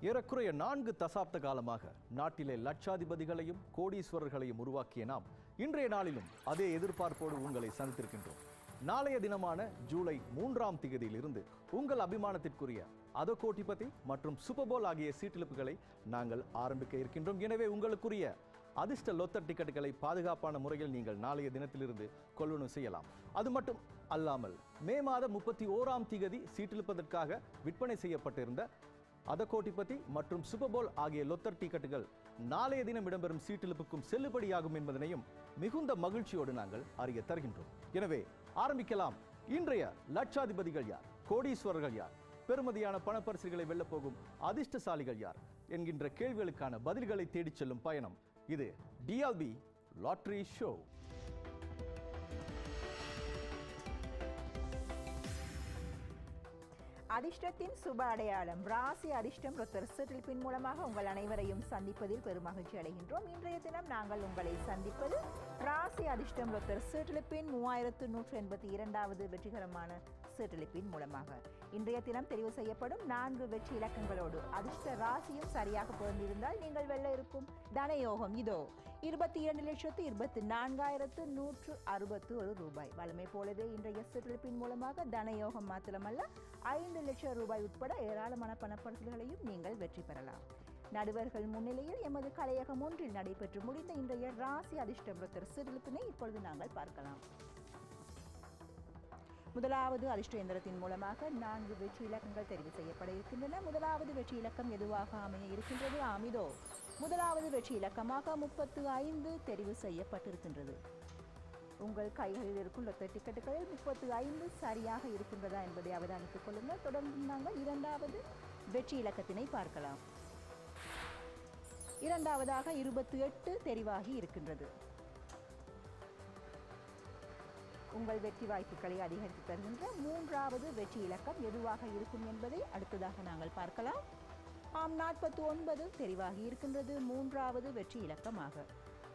ஏறக்குறைய நான்கு தசாப்த காலமாக நாட்டிலே லட்சாதிபதிகளையும் கோடீஸ்வரர்களையும் உருவாக்கிய நாம் இன்றைய நாளிலும் அதே எதிர்பார்ப்போடு உங்களை சந்தித்திருக்கின்றோம் நாளைய தினமான ஜூலை மூன்றாம் திகதியிலிருந்து உங்கள் அபிமானத்திற்குரிய அத கோட்டிபதி மற்றும் சூப்பர்போல் ஆகிய சீட்டிலிப்புகளை நாங்கள் ஆரம்பிக்க இருக்கின்றோம் எனவே உங்களுக்குரிய அதிர்ஷ்ட லொத்தர் டிக்கெட்டுகளை பாதுகாப்பான முறையில் நீங்கள் நாளைய தினத்திலிருந்து கொள்வனவு செய்யலாம் அது மட்டும் அல்லாமல் மே மாதம் முப்பத்தி ஓராம் திகதி சீட்டிழுப்பதற்காக விற்பனை செய்யப்பட்டிருந்த அதகோட்டிபதி மற்றும் சூப்பர்போல் ஆகிய லொத்தர் டிக்கெட்டுகள் நாளைய தினம் இடம்பெறும் சீட்டிழுப்புக்கும் செல்லுபடியாகும் என்பதனையும் மிகுந்த மகிழ்ச்சியோடு நாங்கள் அறிய தருகின்றோம் எனவே ஆரம்பிக்கலாம் இன்றைய லட்சாதிபதிகள் யார் கோடீஸ்வரர்கள் யார் பெருமதியான பணப்பரிசுகளை வெல்லப் போகும் அதிர்ஷ்டசாலிகள் யார் என்கின்ற கேள்விகளுக்கான பதில்களை தேடிச் செல்லும் பயணம் இது டிஆல்பி லாட்டரி ஷோ அதிர்ஷ்டத்தின் சுப அடையாளம் ராசி அதிர்ஷ்டம் ரொத்தர் சிற்றிலிப்பின் மூலமாக உங்கள் அனைவரையும் சந்திப்பதில் பெருமகிழ்ச்சி அடைகின்றோம் இன்றைய தினம் நாங்கள் உங்களை சந்திப்பது ராசி அதிர்ஷ்டம் ரொத்தர் சிற்றிலிப்பின் மூவாயிரத்து நூற்று எண்பத்தி இரண்டாவது வெற்றிகரமான சிற்றிலிப்பின் மூலமாக இன்றைய தினம் தெரிவு செய்யப்படும் நான்கு வெற்றி இலக்கங்களோடு அதிர்ஷ்ட ராசியும் சரியாக பொருந்திருந்தால் நீங்கள் வெல்ல இருக்கும் தனயோகம் இதோ இருபத்தி இரண்டு லட்சத்து இருபத்தி நான்காயிரத்து நூற்று அறுபத்து ஒரு ரூபாய் வளமை போலவே இன்றைய சிற்றிலிப்பின் மூலமாக தனயோகம் மாத்திரமல்ல ஐந்து லட்சம் ரூபாய் உட்பட ஏராளமான பணப்பரிசுகளையும் நீங்கள் வெற்றி பெறலாம் நடுவர்கள் முன்னிலையில் எமது கலையகம் ஒன்றில் நடைபெற்று முடிந்த இன்றைய ராசி அதிர்ஷ்டம் ரொத்தர் சிற்றிலிப்பினை இப்பொழுது நாங்கள் பார்க்கலாம் முதலாவது அதிர்ஷ்ட இயந்திரத்தின் மூலமாக நான்கு வெற்றி இலக்கங்கள் தெரிவு செய்யப்பட இருக்கின்றன முதலாவது வெற்றி இலக்கம் எதுவாக அமைய இருக்கின்றது ஆமிதோ முதலாவது வெற்றி இலக்கமாக முப்பத்து ஐந்து தெரிவு செய்யப்பட்டிருக்கின்றது உங்கள் கைகளில் இருக்கும் லொத்த டிக்கெட்டுகளில் முப்பத்து ஐந்து சரியாக இருக்கின்றதா என்பதை அவதானித்துக் கொள்ளுங்கள் தொடர்ந்து நாங்கள் இரண்டாவது வெற்றி இலக்கத்தினை பார்க்கலாம் இரண்டாவதாக இருபத்தி எட்டு தெரிவாகி இருக்கின்றது உங்கள் வெற்றி வாய்ப்புகளை அதிகரித்து தருகின்ற மூன்றாவது வெற்றி இலக்கம் எதுவாக இருக்கும் என்பதை அடுத்ததாக நாங்கள் பார்க்கலாம் ஆம் நாற்பத்தி ஒன்பது தெரிவாகி இருக்கின்றது மூன்றாவது வெற்றி இலக்கமாக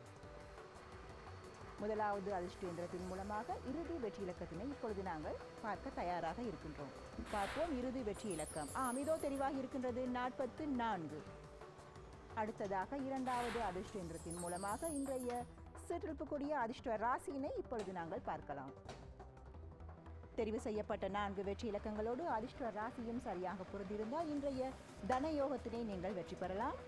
முதலாவது அதிர்ஷ்டேந்திரத்தின் மூலமாக இறுதி வெற்றி இலக்கத்தினை இப்பொழுது நாங்கள் பார்க்க தயாராக இருக்கின்றோம் பார்ப்போம் இறுதி வெற்றி இலக்கம் ஆம் இதோ தெரிவாகி இருக்கின்றது நாற்பத்து நான்கு அடுத்ததாக இரண்டாவது அதிர்ஷ்டேந்திரத்தின் மூலமாக இன்றைய சிற்றிருப்புக்கூடிய அதிர்ஷ்ட ராசியினை இப்பொழுது நாங்கள் பார்க்கலாம் தெரிவு செய்யப்பட்ட நான்கு வெற்றி இலக்கங்களோடு அதிர்ஷ்ட ராசியும் சரியாக பொருந்திருந்தால் இன்றைய தனயோகத்தினை நீங்கள் வெற்றி பெறலாம்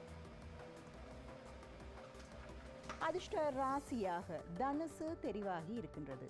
அதிர்ஷ்ட ராசியாக தனுசு தெரிவாகி இருக்கின்றது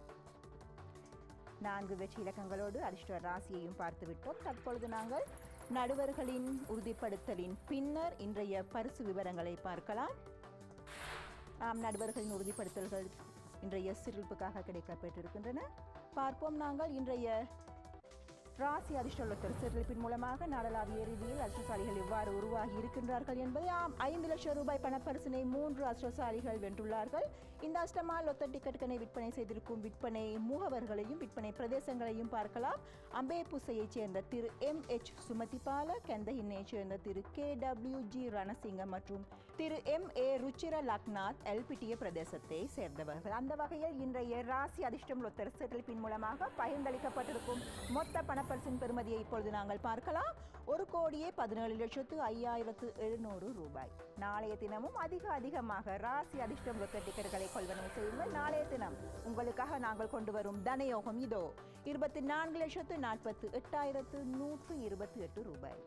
நான்கு வெற்றி இலக்கங்களோடு அதிர்ஷ்ட ராசியையும் பார்த்துவிட்டோம் தற்பொழுது நாங்கள் நடுவர்களின் உறுதிப்படுத்தலின் பின்னர் இன்றைய பரிசு விவரங்களை பார்க்கலாம் ஆம் நடுவர்களின் உறுதிப்படுத்தல்கள் இன்றைய சிறில்புக்காக கிடைக்கப்பெற்றிருக்கின்றன பார்ப்போம் நாங்கள் இன்றைய ராசி அதிர்ஷ்டலத்தர் சிறப்பின் மூலமாக நாடளாவிய ரீதியில் அதிர்ஷ்டசாலிகள் எவ்வாறு உருவாகி இருக்கின்றார்கள் என்பதை ஆம் ஐந்து லட்சம் ரூபாய் பணப்பரிசினை மூன்று அதிர்ஷ்டசாலிகள் வென்றுள்ளார்கள் இந்த அஷ்டமா லொத்த டிக்கெட்டுகளை விற்பனை செய்திருக்கும் விற்பனை முகவர்களையும் விற்பனை பிரதேசங்களையும் பார்க்கலாம் அம்பேபுசையைச் சேர்ந்த திரு எம் எச் சுமதிபால கெந்தஹின்னைச் சேர்ந்த திரு கே டபிள்யூ ஜி ரணசிங்க மற்றும் திரு எம் ஏ ருச்சிர லக்நாத் எல்பிட்டிய பிரதேசத்தை சேர்ந்தவர்கள் அந்த வகையில் இன்றைய ராசி அதிர்ஷ்டம் லொத்தர் செட்டில்பின் மூலமாக பகிர்ந்தளிக்கப்பட்டிருக்கும் மொத்த பணப்பரிசின் பெறுமதியை இப்பொழுது நாங்கள் பார்க்கலாம் ஒரு கோடியே பதினேழு லட்சத்து ஐயாயிரத்து எழுநூறு ரூபாய் நாளைய தினமும் அதிக அதிகமாக ராசி அதிர்ஷ்டம் லொத்தர் டிக்கெட்டுகளை கொள்வனவு செய்யுங்கள் நாளைய தினம் உங்களுக்காக நாங்கள் கொண்டு வரும் தனயோகம் இதோ இருபத்தி நான்கு லட்சத்து நாற்பத்து எட்டாயிரத்து நூற்று இருபத்தி எட்டு ரூபாய்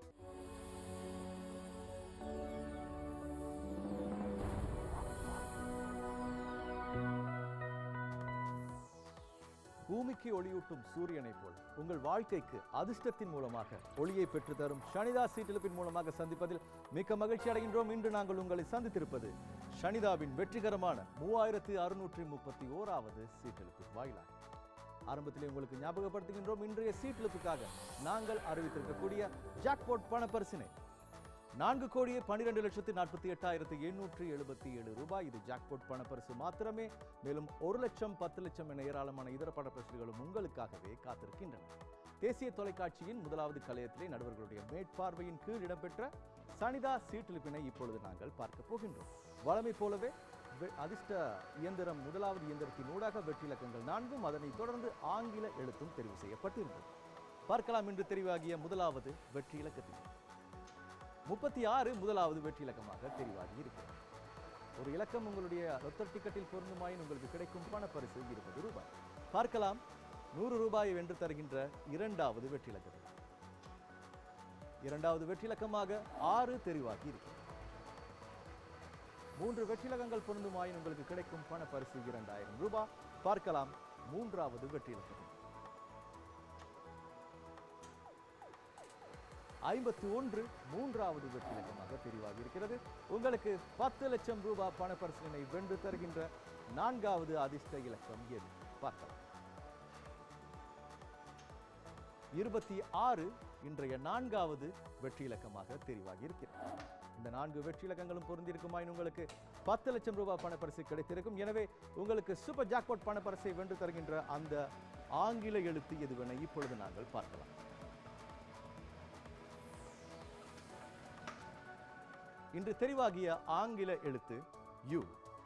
பூமிக்கு ஒளியூட்டும் சூரியனைப் போல் உங்கள் வாழ்க்கைக்கு அதிர்ஷ்டத்தின் மூலமாக ஒளியை பெற்று தரும் சனிதா சீட்டிலிப்பின் மூலமாக சந்திப்பதில் மிக்க மகிழ்ச்சி அடைகின்றோம் இன்று நாங்கள் உங்களை சந்தித்திருப்பது சனிதாவின் வெற்றிகரமான மூவாயிரத்து அறுநூற்றி முப்பத்தி ஓராவது சீட்டெழுப்பு வாயிலாக ஆரம்பத்திலே உங்களுக்கு ஞாபகப்படுத்துகின்றோம் இன்றைய சீட்டெழுப்புக்காக நாங்கள் அறிவித்திருக்கக்கூடிய ஜாக்பாட் பணப்பரிசினை நான்கு கோடியே பன்னிரெண்டு லட்சத்து நாற்பத்தி எட்டாயிரத்து எண்ணூற்று எழுபத்தி ஏழு ரூபாய் இது ஜாக்பாட் பணப்பரிசு மாத்திரமே மேலும் ஒரு லட்சம் பத்து லட்சம் என ஏராளமான இதர பணப்பரிசுகளும் உங்களுக்காகவே காத்திருக்கின்றன தேசிய தொலைக்காட்சியின் முதலாவது கலையத்திலே நடுவர்களுடைய மேற்பார்வையின் கீழ் இடம்பெற்ற சனிதா சீட்டிலிப்பினை இப்பொழுது நாங்கள் பார்க்க போகின்றோம் வழமை போலவே வெ- அதிர்ஷ்ட இயந்திரம் முதலாவது இயந்திரத்தின் ஊடாக வெற்றி இலக்கங்கள் நான்கும் அதனைத் தொடர்ந்து ஆங்கில எழுத்தும் தெரிவு செய்யப்பட்டிருந்தது பார்க்கலாம் இன்று தெரிவாகிய முதலாவது வெற்றி இலக்கத்தினை முப்பத்தி ஆறு முதலாவது வெற்றி இலக்கமாக தெரிவாகி இருக்கிறது ஒரு இலக்கம் உங்களுடைய லொத்தர் டிக்கெட்டில் பொருந்துமாயின் உங்களுக்கு கிடைக்கும் பண பரிசு இருபது ரூபாய் பார்க்கலாம் நூறு ரூபாயை வென்று தருகின்ற இரண்டாவது வெற்றி இலக்கத்தை இரண்டாவது வெற்றி இலக்கமாக ஆறு தெரிவாகி இருக்கிறது மூன்று வெற்றிலகங்கள் பொருந்துமாயின் உங்களுக்கு கிடைக்கும் பண பரிசு இரண்டாயிரம் ரூபாய் பார்க்கலாம் மூன்றாவது வெற்றி இலக்கம் ஐம்பத்தி ஒன்று மூன்றாவது வெற்றி இலக்கமாக தெரிவாகி இருக்கிறது உங்களுக்கு பத்து லட்சம் ரூபாய் பண பரிசினை வென்று தருகின்ற நான்காவது அதிர்ஷ்ட இலக்கம் எது பார்க்கலாம் இருபத்தி ஆறு இன்றைய நான்காவது வெற்றி இலக்கமாக தெரிவாகி இருக்கிறது இந்த நான்கு வெற்றி இலக்கங்களும் பொருந்திருக்குமாயின் உங்களுக்கு பத்து லட்சம் ரூபாய் பணப்பரிசு கிடைத்திருக்கும் எனவே உங்களுக்கு சூப்பர் ஜாக்பாட் பணப்பரிசை வென்று தருகின்ற அந்த ஆங்கில எழுத்து எதுவென இப்பொழுது நாங்கள் பார்க்கலாம் இன்று தெரிவாகிய ஆங்கில எழுத்து யூ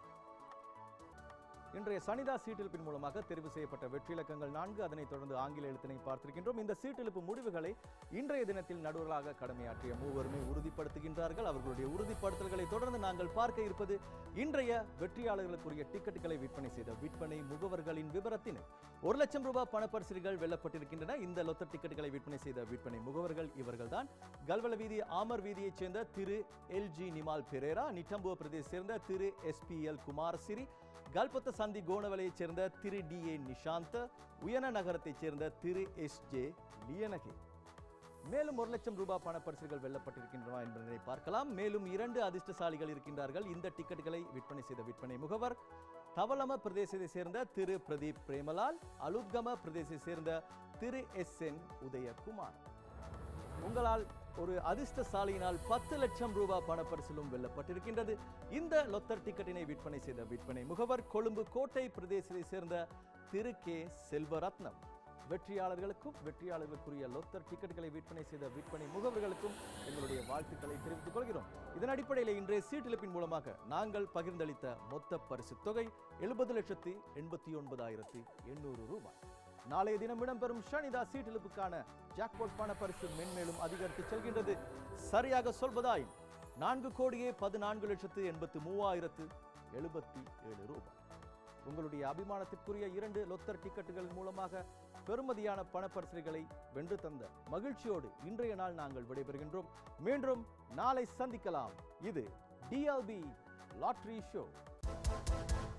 இன்றைய சனிதா சீட்டெழுப்பின் மூலமாக தெரிவு செய்யப்பட்ட வெற்றி இலக்கங்கள் நான்கு அதனைத் தொடர்ந்து ஆங்கில எழுத்தினை பார்த்திருக்கின்றோம் இந்த சீட்டெழுப்பு முடிவுகளை இன்றைய தினத்தில் நடுவர்களாக கடமையாற்றிய மூவருமே உறுதிப்படுத்துகின்றார்கள் அவர்களுடைய உறுதிப்படுத்தல்களை தொடர்ந்து நாங்கள் பார்க்க இருப்பது இன்றைய வெற்றியாளர்களுக்குரிய டிக்கெட்டுகளை விற்பனை செய்த விற்பனை முகவர்களின் விவரத்தினை ஒரு லட்சம் ரூபாய் பணப்பரிசுகள் வெல்லப்பட்டிருக்கின்றன இந்த லொத்த டிக்கெட்டுகளை விற்பனை செய்த விற்பனை முகவர்கள் இவர்கள்தான் கல்வல வீதி ஆமர் வீதியைச் சேர்ந்த திரு எல் ஜி நிமால் பெரேரா நிட்டம்புவ பிரதேச சேர்ந்த திரு S P L Kumarasiri Kalpatha சந்தி கோணவலையைச் சேர்ந்த திரு டி ஏ நிஷாந்த உயன நகரத்தைச் சேர்ந்த திரு எஸ் ஜே லியனகே மேலும் ஒரு லட்சம் ரூபாய் பணப்பரிசுகள் வெல்லப்பட்டிருக்கின்றன என்பதனை பார்க்கலாம் மேலும் இரண்டு அதிர்ஷ்டசாலிகள் இருக்கின்றார்கள் இந்த டிக்கெட்டுகளை விற்பனை செய்த விற்பனை முகவர் தவலம பிரதேசத்தை சேர்ந்த திரு பிரதீப் பிரேமலால் அலுத்கம பிரதேசத்தை சேர்ந்த திரு எஸ் என் உதயகுமார் உங்களால் ஒரு அதிர்ஷ்டசாலியினால் பத்து லட்சம் ரூபாய் பணப்பரிசிலும் வெல்லப்பட்டிருக்கின்றது இந்த லொத்தர் டிக்கெட்டினை விற்பனை செய்த விற்பனை முகவர் கொழும்பு கோட்டை பிரதேசத்தை சேர்ந்த திரு கே செல்வரத்னம் வெற்றியாளர்களுக்கும் வெற்றியாளர்களுக்குரிய லொத்தர் டிக்கெட்டுகளை விற்பனை செய்த விற்பனை முகவர்களுக்கும் எங்களுடைய வாழ்த்துக்களை தெரிவித்துக் கொள்கிறோம் இதன் அடிப்படையில் இன்றைய சீட்டிழப்பின் மூலமாக நாங்கள் பகிர்ந்தளித்த மொத்த பரிசு தொகை எழுபது லட்சத்தி எண்பத்தி ஒன்பதாயிரத்தி எண்ணூறு ரூபாய் நாளைய தினம் இடம்பெறும் ஷனிதா சீட்டிழுப்புக்கான ஜாக்பாட் பண பரிசு மென்மேலும் அதிகரித்து செல்கின்றது சரியாக சொல்வதாய் நான்கு கோடியே பதினான்கு லட்சத்து எண்பத்து மூவாயிரத்து எழுபத்தி ஏழு ரூபாய் உங்களுடைய அபிமானத்திற்குரிய இரண்டு லொத்தர் டிக்கெட்டுகள் மூலமாக பெறுமதியான பணப்பரிசுகளை வென்று தந்த மகிழ்ச்சியோடு இன்றைய நாள் நாங்கள் விடைபெறுகின்றோம் மீண்டும் நாளை சந்திக்கலாம் இது டிஎல்பி லாட்ரி ஷோ